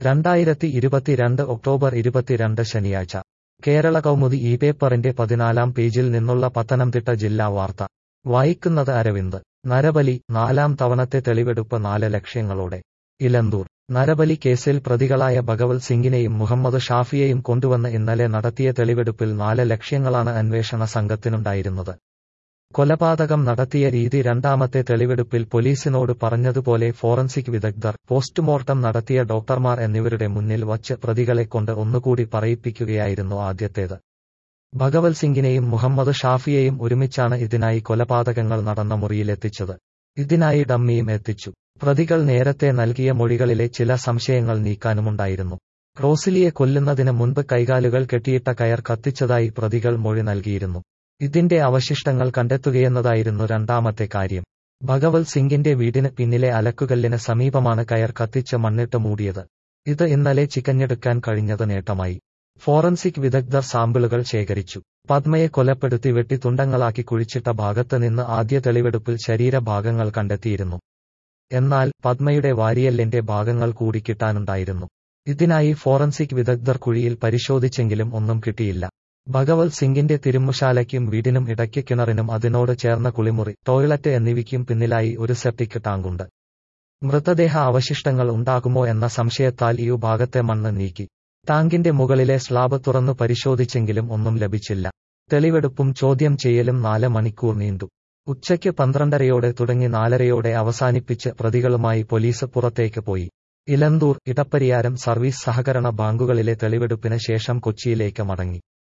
രണ്ടായിരത്തി ഇരുപത്തിരണ്ട് ഒക്ടോബർ ഇരുപത്തിരണ്ട് ശനിയാഴ്ച കേരള കൗമുദി ഈ പേപ്പറിന്റെ പതിനാലാം പേജിൽ നിന്നുള്ള പത്തനംതിട്ട ജില്ലാ വാർത്ത വായിക്കുന്നത് അരവിന്ദ് നരബലി നാലാം തവണത്തെ തെളിവെടുപ്പ് നാല് ലക്ഷ്യങ്ങളോടെ ഇലന്തൂർ നരബലി കേസിൽ പ്രതികളായ ഭഗവത് സിംഗിനെയും മുഹമ്മദ് ഷാഫിയെയും കൊണ്ടുവന്ന് ഇന്നലെ നടത്തിയ തെളിവെടുപ്പിൽ നാല് ലക്ഷ്യങ്ങളാണ് അന്വേഷണ സംഘത്തിനുണ്ടായിരുന്നത് കൊലപാതകം നടത്തിയ രീതി രണ്ടാമത്തെ തെളിവെടുപ്പിൽ പോലീസിനോട് പറഞ്ഞതുപോലെ ഫോറൻസിക് വിദഗ്ധർ പോസ്റ്റ്മോർട്ടം നടത്തിയ ഡോക്ടർമാർ എന്നിവരുടെ മുന്നിൽ വച്ച് പ്രതികളെ കൊണ്ട് ഒന്നുകൂടി പറയിപ്പിക്കുകയായിരുന്നു ആദ്യത്തേത് ഭഗവത് സിംഗിനെയും മുഹമ്മദ് ഷാഫിയെയും ഒരുമിച്ചാണ് ഇതിനായി കൊലപാതകങ്ങൾ നടന്ന മുറിയിലെത്തിച്ചത് ഇതിനായി ഡമ്മിയും എത്തിച്ചു പ്രതികൾ നേരത്തെ നൽകിയ മൊഴികളിലെ ചില സംശയങ്ങൾ നീക്കാനുമുണ്ടായിരുന്നു റോസിലിയെ കൊല്ലുന്നതിന് മുൻപ് കൈകാലുകൾ കെട്ടിയിട്ട കയർ കത്തിച്ചതായി പ്രതികൾ മൊഴി നൽകിയിരുന്നു ഇതിന്റെ അവശിഷ്ടങ്ങൾ കണ്ടെത്തുകയെന്നതായിരുന്നു രണ്ടാമത്തെ കാര്യം ഭഗവത് സിംഗിന്റെ വീടിന് പിന്നിലെ അലക്കുകല്ലിന് സമീപമാണ് കയർ കത്തിച്ച് മണ്ണിട്ട് മൂടിയത് ഇത് ഇന്നലെ ചിക്കഞ്ഞെടുക്കാൻ കഴിഞ്ഞത് നേട്ടമായി ഫോറൻസിക് വിദഗ്ധർ സാമ്പിളുകൾ ശേഖരിച്ചു പത്മയെ കൊലപ്പെടുത്തി വെട്ടി തുണ്ടങ്ങളാക്കി കുഴിച്ചിട്ട ഭാഗത്ത് നിന്ന് ആദ്യ തെളിവെടുപ്പിൽ ശരീരഭാഗങ്ങൾ കണ്ടെത്തിയിരുന്നു എന്നാൽ പത്മയുടെ വാരിയല്ലിന്റെ ഭാഗങ്ങൾ കൂടി കിട്ടാനുണ്ടായിരുന്നു ഇതിനായി ഫോറൻസിക് വിദഗ്ധർ കുഴിയിൽ പരിശോധിച്ചെങ്കിലും ഒന്നും കിട്ടിയില്ല ഭഗവത് സിംഗിന്റെ തിരുമുശാലയ്ക്കും വീടിനും ഇടയ്ക്ക് കിണറിനും അതിനോട് ചേർന്ന കുളിമുറി ടോയ്ലറ്റ് എന്നിവയ്ക്കും പിന്നിലായി ഒരു സെപ്റ്റിക് ടാങ്കുണ്ട് മൃതദേഹ അവശിഷ്ടങ്ങൾ ഉണ്ടാകുമോ എന്ന സംശയത്താൽ ഈ ഭാഗത്തെ മണ്ണ് നീക്കി ടാങ്കിന്റെ മുകളിലെ സ്ലാബ് തുറന്നു പരിശോധിച്ചെങ്കിലും ഒന്നും ലഭിച്ചില്ല തെളിവെടുപ്പും ചോദ്യം ചെയ്യലും നാല് മണിക്കൂർ നീണ്ടു ഉച്ചയ്ക്ക് പന്ത്രണ്ടരയോടെ തുടങ്ങി നാലരയോടെ അവസാനിപ്പിച്ച് പ്രതികളുമായി പോലീസ് പുറത്തേക്ക് പോയി ഇലന്തൂർ ഇടപ്പരിയാരം സർവീസ് സഹകരണ ബാങ്കുകളിലെ തെളിവെടുപ്പിന് ശേഷം കൊച്ചിയിലേക്ക് മടങ്ങി